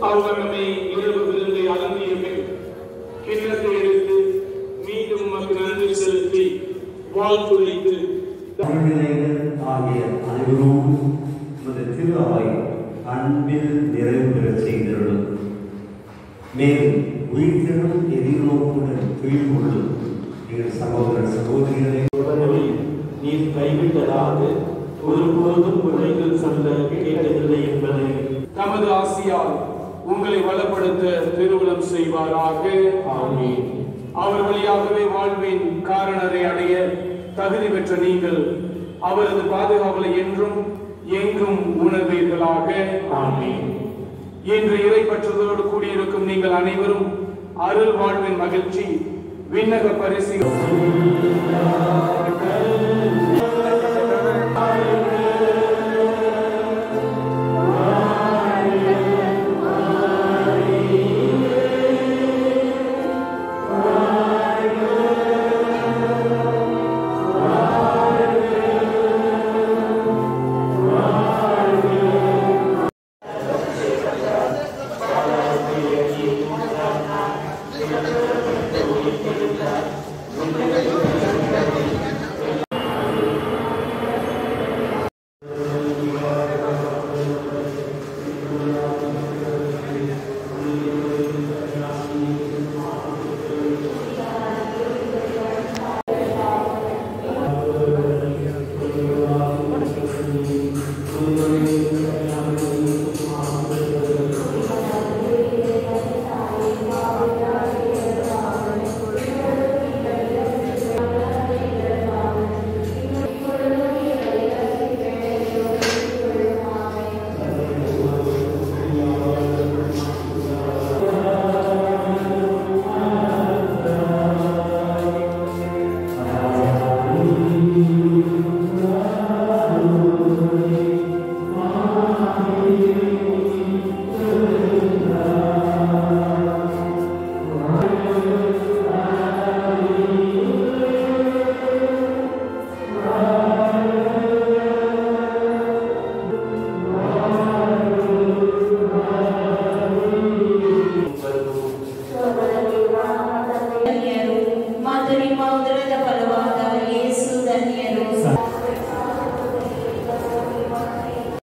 அவர் நம்மை இரவு விருந்தை அலங்கிய பின் கிண்ணத்தை எடுத்து மீண்டும் உமக்கு நன்றி செலுத்தி வாழ்த்துரைத்து தமிழிலைகள் ஆகிய அனைவரும் உமது திரு அவை அன்பில் நிறைவு பெறச் செய்திருளும் மேலும் உயிர்த்தெழும் எதிர்நோக்குடன் துயில் எங்கள் சகோதர சகோதரிகளை உடனே நீர் கைவிட்டதாக ஒருபோதும் உலகில் சொல்ல கேட்டதில்லை என்பதை தமது ஆசியால் உங்களை வளப்படுத்த திருவுளம் செய்வாராக ஆமென். அவர் வழியாகவே வாழ்வின் காரணரை அடைய தகுதி பெற்ற நீங்கள் அவரது பாதுகாவலை என்றும் எங்கும் உணர்வீர்களாக ஆமென். இன்று இறைப்பற்றதோடு கூடியிருக்கும் நீங்கள் அனைவரும் அருள் வாழ்வின் மகிழ்ச்சி விண்ணக பரிசு